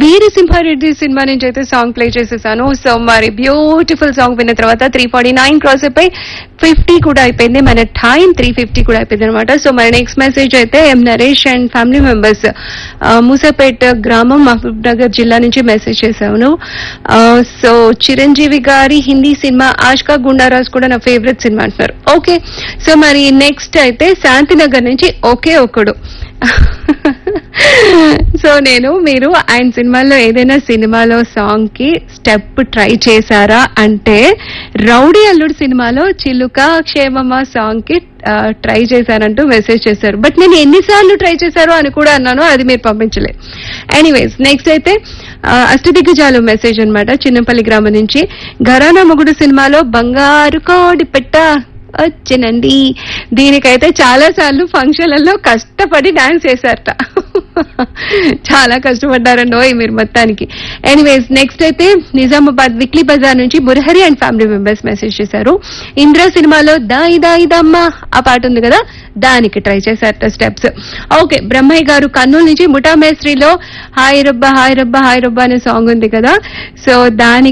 వీరసింహారెడ్డి సినిమా నుంచి అయితే సాంగ్ ప్లే చేసేసాను సో మరి బ్యూటిఫుల్ సాంగ్ విన్న తర్వాత త్రీ ఫార్టీ నైన్ క్రాస్ అయిపోయి ఫిఫ్టీ కూడా అయిపోయింది మన టైం త్రీ ఫిఫ్టీ కూడా అయిపోయింది అనమాట సో మరి నెక్స్ట్ మెసేజ్ అయితే M Naresh and family members Moosapet గ్రామం మహబూబ్ నగర్ జిల్లా నుంచి మెసేజ్ చేశాను సో చిరంజీవి గారి హిందీ సినిమా ఆష్కా గుండారాజ్ కూడా నా ఫేవరెట్ సినిమా అంటున్నారు ఓకే సో మరి నెక్స్ట్ అయితే శాంతినగర్ నుంచి ఒకే ఒకడు సో నేను మీరు ఆయన సినిమాలో ఏదైనా సినిమాలో సాంగ్ కి స్టెప్ ట్రై చేశారా అంటే రౌడీ అల్లుడు సినిమాలో చిలుక క్షేమమ్మ సాంగ్ కి ట్రై చేశానంటూ మెసేజ్ చేశారు బట్ నేను ఎన్నిసార్లు ట్రై చేశారో అని కూడా అన్నాను అది మీరు పంపించలే ఎనీవేస్ నెక్స్ట్ అయితే ఆ, అష్టదిగ్గజాలు మెసేజ్ అన్నమాట చిన్నపల్లి గ్రామం నుంచి ఘరానా మొగుడు సినిమాలో బంగారు కోడి పెట్ట వచ్చినండి దీనికైతే చాలా సార్లు ఫంక్షన్లలో కష్టపడి డాన్స్ చేశారట చాలా కష్టపడ్డారండి ఓయ్ మీరు మొత్తానికి ఎనీవేస్ నెక్స్ట్ అయితే నిజామాబాద్ విక్లీ బజార్ నుంచి Murahari and family members message చేశారు ఇంద్ర సినిమాలో దాయి దాయి దమ్మ ఆ పాట ఉంది కదా దానికి ట్రై చేశారట స్టెప్స్ ఓకే బ్రహ్మయ్య గారు కర్నూలు నుంచి ముఠా మేస్త్రిలో hi Rabba hi Rabba hi Rabba అనే సాంగ్ ఉంది కదా సో దానికి